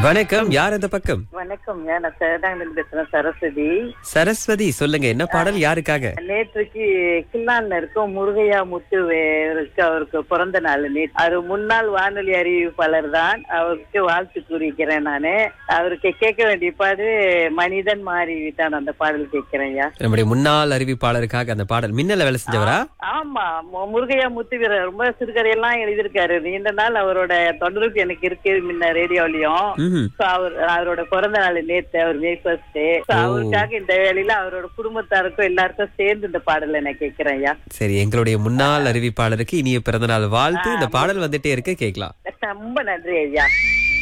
வணக்கம் யார் அந்த பக்கம் வணக்கம் நான் சேதாங்கன் பேசுறேன் சரஸ்வதி சரஸ்வதி சொல்லுங்க என்ன பாடல் யாருக்காக நேற்றுக்கு கில்லான்ல இருக்கும் முருகையா முத்து இருக்கு அவருக்கு பிறந்த நாள் நேற்று அவர் முன்னாள் வானொலி அறிவிப்பாளர் தான் அவருக்கு வாழ்த்து கூறிக்கிறேன் நானு அவருக்கு கேட்க வேண்டிய பாடு மனிதன் மாறி விட்டான் அந்த பாடல் கேட்கிறேன் ஐயா நம்முடைய முன்னாள் அறிவிப்பாளருக்காக அந்த பாடல் மின்னல வேலை செஞ்சவரா ஆமா மு- முருகையா முத்து வீரர் ரொம்ப சிறுகதையெல்லாம் எழுதியிருக்காரு நீண்ட நாள் அவரோட தொடர்பு எனக்கு இருக்கு முன்ன ரேடியோலயும் ம்ஹும். So, அவர் அவரோட பிறந்த நாள் நேத்து அவர் மே ஃபர்ஸ்ட் அவருக்காக இந்த வேலையில அவரோட குடும்பத்தாருக்கும் எல்லாருக்கும் சேர்ந்து இந்த பாடலை நான் கேட்கிறேன் ஐயா சரி எங்களுடைய முன்னாள் அறிவிப்பாளருக்கு இனிய பிறந்தநாள் வாழ்த்து இந்த பாடல் வந்துட்டே இருக்கு கேட்கலாம் ரொம்ப நன்றி ஐயா